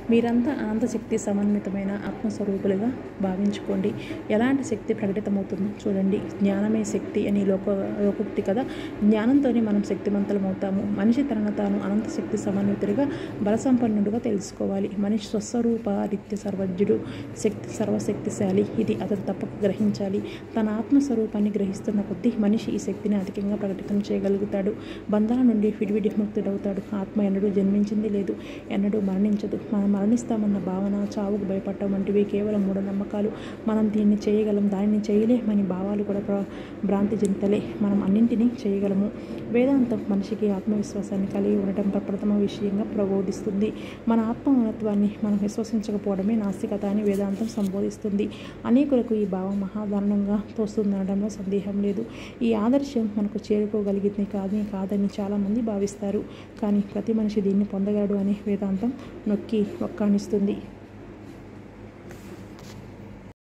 మీరంతా అనంత శక్తి సమన్వితమైన ఆత్మస్వరూపులుగా భావించుకోండి ఎలాంటి శక్తి ప్రకటితమవుతుందో చూడండి జ్ఞానమే శక్తి అని లోక లోకోక్తి కదా జ్ఞానంతోనే మనం శక్తివంతులం అవుతాము మనిషి తనను తాను అనంత శక్తి సమన్వితుడిగా బలసంపన్నుడుగా తెలుసుకోవాలి మనిషి స్వస్వరూప నిత్య సర్వజ్ఞుడు శక్తి సర్వశక్తిశాలి ఇది అతను తప్పక గ్రహించాలి తన ఆత్మస్వరూపాన్ని గ్రహిస్తున్న కొద్దీ మనిషి ఈ శక్తిని అధికంగా ప్రకటితం చేయగలుగుతాడు బంధాల నుండి విడివిడి ముక్తుడవుతాడు ఆత్మ ఎన్నడూ జన్మించింది లేదు ఎన్నడూ మరణించదు మనం మరణిస్తామన్న భావన చావుకు భయపడటం వంటివి కేవలం మూఢనమ్మకాలు మనం దీన్ని చేయగలం దానిని చేయలేమని భావాలు కూడా ప్ర భ్రాంతి చింతలే మనం అన్నింటినీ చేయగలము వేదాంతం మనిషికి ఆత్మవిశ్వాసాన్ని కలిగి ఉండటం ప్రప్రథమ విషయంగా ప్రబోధిస్తుంది మన ఆత్మ ఉన్నత్వాన్ని మనం విశ్వసించకపోవడమే నాస్తికత అని వేదాంతం సంబోధిస్తుంది అనేకులకు ఈ భావం మహాదారుణంగా తోస్తుందనడంలో సందేహం లేదు ఈ ఆదర్శం మనకు చేరుకోగలిగింది కాదని కాదని చాలామంది భావిస్తారు కానీ ప్రతి మనిషి దీన్ని పొందగలడు అని వేదాంతం నొక్కి ఒక్కాణిస్తుంది